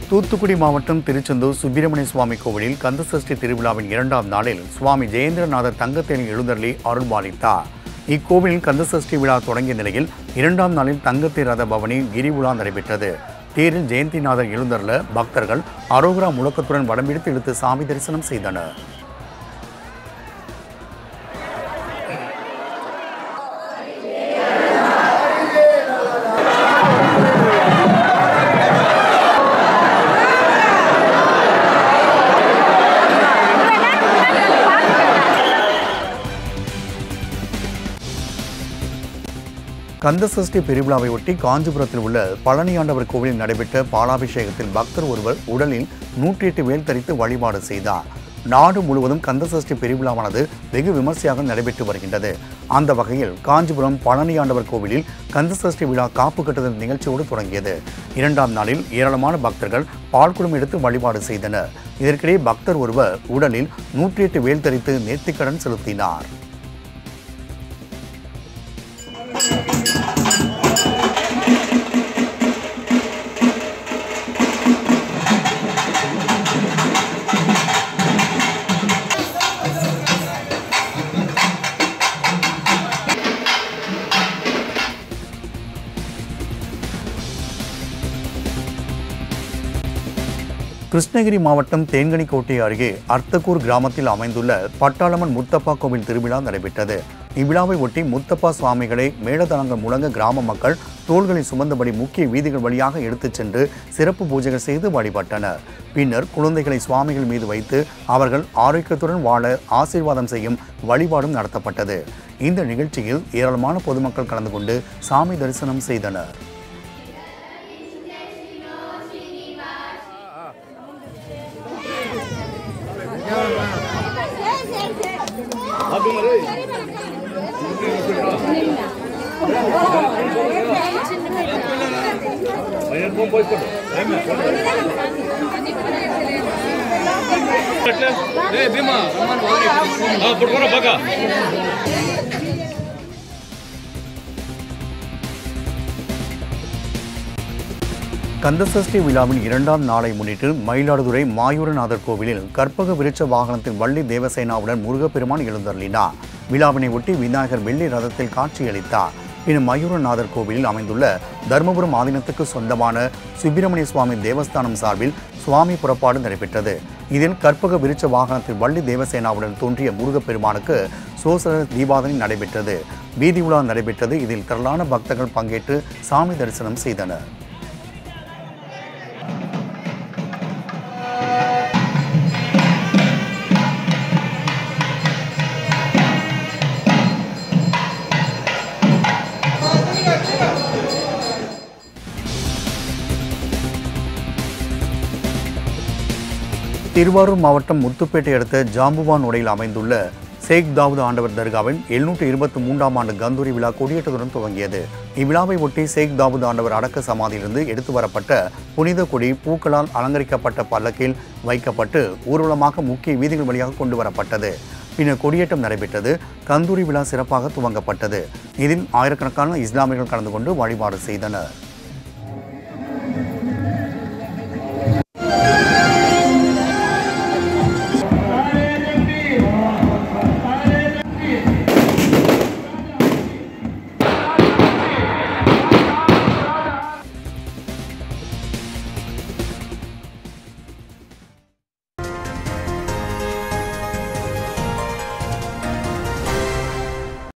தூத்துக்குடி மாவட்டம் திருச்செந்தூர் சுப்பிரமணிய சுவாமி கோவிலில் கந்தசஷ்டி திருவிழாவின் இரண்டாம் நாளில் சுவாமி ஜெயேந்திரநாதர் தங்கத்தேனில் எழுந்தருளி அருள்பாலித்தார் இக்கோவிலில் கந்தசஷ்டி விழா தொடங்கிய நிலையில் இரண்டாம் நாளில் தங்கத்தேர் ரத பவனி கிரி உலா நடைபெற்றது தேரில் ஜெயந்திநாதர் எழுந்தருள பக்தர்கள் அரோகரா முழக்கத்துடன் வடம்பிடித்து இழுத்து சாமி தரிசனம் செய்தனர் கந்தசஷ்டி பெருவிழாவை ஒட்டி காஞ்சிபுரத்தில் உள்ள பழனியாண்டவர் கோவிலில் நடைபெற்ற பாலாபிஷேகத்தில் பக்தர் ஒருவர் உடலில் நூற்றி எட்டு வேல் தரித்து வழிபாடு செய்தார் நாடு முழுவதும் கந்தசஷ்டி பெருவிழாவானது வெகு விமர்சையாக நடைபெற்று வருகின்றது அந்த வகையில் காஞ்சிபுரம் பழனியாண்டவர் கோவிலில் கந்தசஷ்டி விழா காப்பு கட்டுதல் நிகழ்ச்சியோடு தொடங்கியது இரண்டாம் நாளில் ஏராளமான பக்தர்கள் பால்குடம் எடுத்து வழிபாடு செய்தனர் இதற்கிடையே பக்தர் ஒருவர் உடலில் நூற்றி எட்டு வேல் தரித்து நேர்த்திக்கடன் செலுத்தினார் கிருஷ்ணகிரி மாவட்டம் தேன்கனிக்கோட்டை அருகே அர்த்தக்கூர் கிராமத்தில் அமைந்துள்ள பட்டாளம்மன் முத்தப்பா கோவில் திருவிழா நடைபெற்றது இவ்விழாவை ஒட்டி முத்தப்பா சுவாமிகளை மேளதாளங்கள் முழங்க கிராம மக்கள் தோள்களை சுமந்தபடி முக்கிய வீதிகள் வழியாக எடுத்துச் சென்று சிறப்பு பூஜைகள் செய்து வழிபட்டனர் பின்னர் குழந்தைகளை சுவாமிகள் மீது வைத்து அவர்கள் ஆரோக்கியத்துடன் வாழ ஆசீர்வாதம் செய்யும் வழிபாடும் நடத்தப்பட்டது இந்த நிகழ்ச்சியில் ஏராளமான பொதுமக்கள் கலந்து கொண்டு சாமி தரிசனம் செய்தனர் ఏ భీమా పట్టుకోరా బాగా கந்தசஷ்டி விழாவின் இரண்டாம் நாளை முன்னிட்டு மயிலாடுதுறை மாயூரநாதர் கோவிலில் கற்பக விருட்ச வாகனத்தில் வள்ளி தேவசேனாவுடன் முருகப்பெருமான் எழுந்தருளினார் விழாவினை ஒட்டி விநாயகர் வெள்ளி ரதத்தில் காட்சியளித்தார் பின் மயூரநாதர் கோவிலில் அமைந்துள்ள தர்மபுரம் ஆதீனத்துக்கு சொந்தமான சுப்பிரமணிய சுவாமி தேவஸ்தானம் சார்பில் சுவாமி புறப்பாடு நடைபெற்றது இதில் கற்பக விருட்ச வாகனத்தில் வள்ளி தேவசேனாவுடன் தோன்றிய முருகப்பெருமானுக்கு சோசர தீபாதனை நடைபெற்றது வீதி உலா நடைபெற்றது இதில் திரளான பக்தர்கள் பங்கேற்று சாமி தரிசனம் செய்தனர் திருவாரூர் மாவட்டம் முத்துப்பேட்டை அடுத்த ஜாம்புவான் உடையில் அமைந்துள்ள சேக் தாவூத் ஆண்டவர் தர்காவின் எழுநூற்று இருபத்தி மூன்றாம் ஆண்டு கந்தூரி விழா கொடியேற்றத்துடன் துவங்கியது இவ்விழாவை ஒட்டி சேக் தாவூத் ஆண்டவர் அடக்க சமாதியிலிருந்து எடுத்து வரப்பட்ட புனித கொடி பூக்களால் அலங்கரிக்கப்பட்ட பல்லக்கில் வைக்கப்பட்டு ஊர்வலமாக முக்கிய வீதிகள் வழியாக கொண்டு வரப்பட்டது பின்னர் கொடியேற்றம் நடைபெற்றது கந்தூரி விழா சிறப்பாக துவங்கப்பட்டது இதில் ஆயிரக்கணக்கான இஸ்லாமியர்கள் கலந்து கொண்டு வழிபாடு செய்தனர்